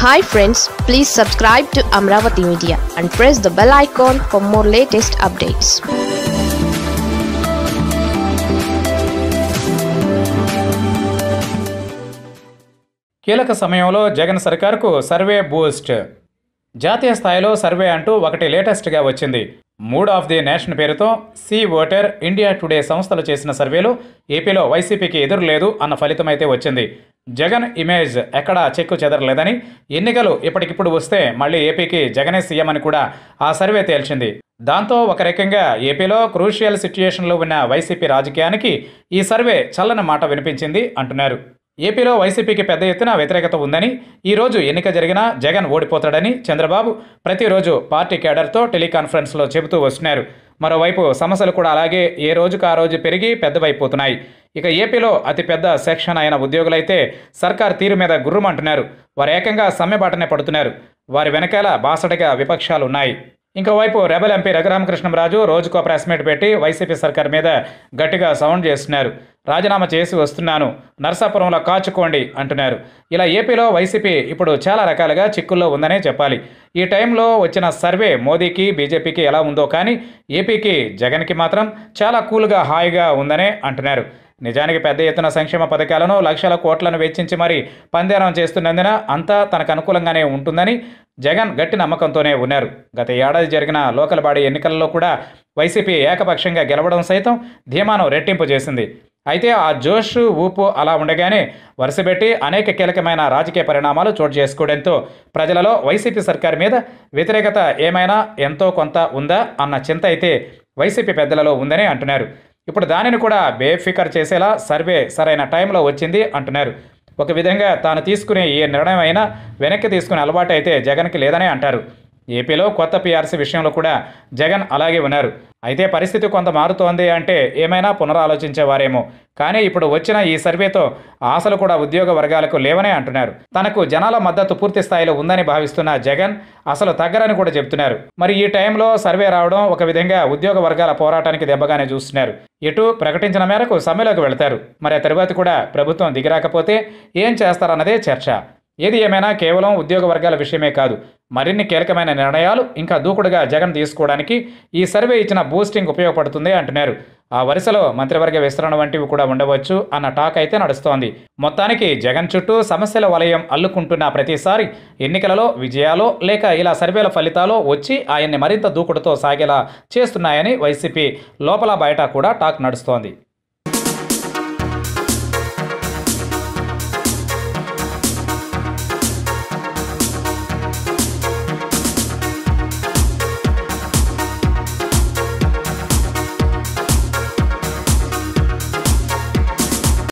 hi friends please subscribe to Amaravati media and press the bell icon for more latest updates కీలక సమయంలో Jagan సర్కార్కు survey Boost జాతీయ స్థాయిలో survey అంటూ ఒకటి లేటెస్ట్గా వచ్చింది మూడ్ ఆఫ్ ది నేషన్ పేరుతో సి ఓటర్ ఇండియా టుడే సంస్థలు చేసిన సర్వేలో ఏపీలో వైసీపీకి ఎదురు లేదు అన్న ఫలితం అయితే వచ్చింది జగన్ ఇమేజ్ ఎక్కడా చెక్కు చెదరలేదని ఎన్నికలు ఇప్పటికిప్పుడు వస్తే మళ్ళీ ఏపీకి జగనే సీఎం అని కూడా ఆ సర్వే తేల్చింది దాంతో ఒక రకంగా ఏపీలో క్రూషియల్ సిచ్యుయేషన్లో ఉన్న వైసీపీ రాజకీయానికి ఈ సర్వే చల్లని మాట వినిపించింది అంటున్నారు ఏపీలో వైసీపీకి పెద్ద ఎత్తున వ్యతిరేకత ఉందని ఈ రోజు ఎన్నిక జరిగినా జగన్ ఓడిపోతాడని చంద్రబాబు ప్రతిరోజు పార్టీ కేడర్తో టెలికాన్ఫరెన్స్లో చెబుతూ వస్తున్నారు మరోవైపు సమస్యలు కూడా అలాగే ఏ రోజుకు ఆ రోజు పెరిగి పెద్దవైపోతున్నాయి ఇక ఏపీలో అతిపెద్ద సెక్షన్ అయిన ఉద్యోగులైతే సర్కార్ తీరు మీద గుర్రుమంటున్నారు వారు ఏకంగా సమ్మెబాటనే పడుతున్నారు వారి వెనకాల బాసటగా విపక్షాలు ఉన్నాయి ఇంకోవైపు రెబల్ ఎంపీ రఘురామకృష్ణంరాజు రోజుకో ప్రెస్ మీట్ పెట్టి వైసీపీ సర్కార్ మీద గట్టిగా సౌండ్ చేస్తున్నారు రాజీనామా చేసి వస్తున్నాను నర్సాపురంలో కాచుకోండి అంటున్నారు ఇలా ఏపీలో వైసీపీ ఇప్పుడు చాలా రకాలుగా చిక్కుల్లో ఉందనే చెప్పాలి ఈ టైంలో వచ్చిన సర్వే మోదీకి బీజేపీకి ఎలా ఉందో కానీ ఏపీకి జగన్కి మాత్రం చాలా కూల్గా హాయిగా ఉందనే అంటున్నారు నిజానికి పెద్ద ఎత్తున సంక్షేమ పథకాలను లక్షల కోట్లను వెచ్చించి మరీ పందేరం చేస్తున్నందున అంతా తనకు అనుకూలంగానే ఉంటుందని జగన్ గట్టి నమ్మకంతోనే ఉన్నారు గత ఏడాది జరిగిన లోకల్ బాడీ ఎన్నికల్లో కూడా వైసీపీ ఏకపక్షంగా గెలవడం సైతం ధీమాను రెట్టింపు చేసింది అయితే ఆ జోష్ ఊపు అలా ఉండగానే వరుసపెట్టి అనేక కీలకమైన రాజకీయ పరిణామాలు చోటు చేసుకోవడంతో ప్రజలలో వైసీపీ సర్కార్ మీద వ్యతిరేకత ఏమైనా ఎంతో కొంత ఉందా అన్న చింత అయితే వైసీపీ పెద్దలలో ఉందని అంటున్నారు ఇప్పుడు దానిని కూడా బేఫికర్ చేసేలా సర్వే సరైన టైంలో వచ్చింది అంటున్నారు ఒక విధంగా తాను తీసుకునే ఏ నిర్ణయం అయినా వెనక్కి తీసుకునే అలవాటు అయితే జగన్కి లేదనే అంటారు ఏపీలో కొత్త పీఆర్సీ విషయంలో కూడా జగన్ అలాగే ఉన్నారు అయితే పరిస్థితి కొంత మారుతోంది అంటే ఏమైనా పునరాలోచించేవారేమో కానీ ఇప్పుడు వచ్చిన ఈ సర్వేతో ఆశలు కూడా ఉద్యోగ వర్గాలకు లేవనే అంటున్నారు తనకు జనాల మద్దతు పూర్తి స్థాయిలో ఉందని భావిస్తున్న జగన్ అసలు తగ్గరని కూడా చెబుతున్నారు మరి ఈ టైంలో సర్వే రావడం ఒక విధంగా ఉద్యోగ వర్గాల పోరాటానికి దెబ్బగానే చూస్తున్నారు ఇటు ప్రకటించిన మేరకు సమ్మెలోకి వెళతారు మరి ఆ తర్వాత కూడా ప్రభుత్వం దిగిరాకపోతే ఏం చేస్తారన్నదే చర్చ ఏది ఏమైనా కేవలం ఉద్యోగ వర్గాల విషయమే కాదు మరిన్ని కీలకమైన నిర్ణయాలు ఇంకా దూకుడుగా జగన్ తీసుకోవడానికి ఈ సర్వే ఇచ్చిన బూస్టింగ్ ఉపయోగపడుతుంది అంటున్నారు ఆ వరుసలో మంత్రివర్గ విస్తరణ వంటివి కూడా ఉండవచ్చు అన్న టాక్ అయితే నడుస్తోంది మొత్తానికి జగన్ చుట్టూ సమస్యల వలయం అల్లుకుంటున్న ప్రతిసారి ఎన్నికలలో విజయాలో లేక ఇలా సర్వేల ఫలితాలు వచ్చి ఆయన్ని మరింత దూకుడుతో సాగేలా చేస్తున్నాయని వైసీపీ లోపల బయట కూడా టాక్ నడుస్తోంది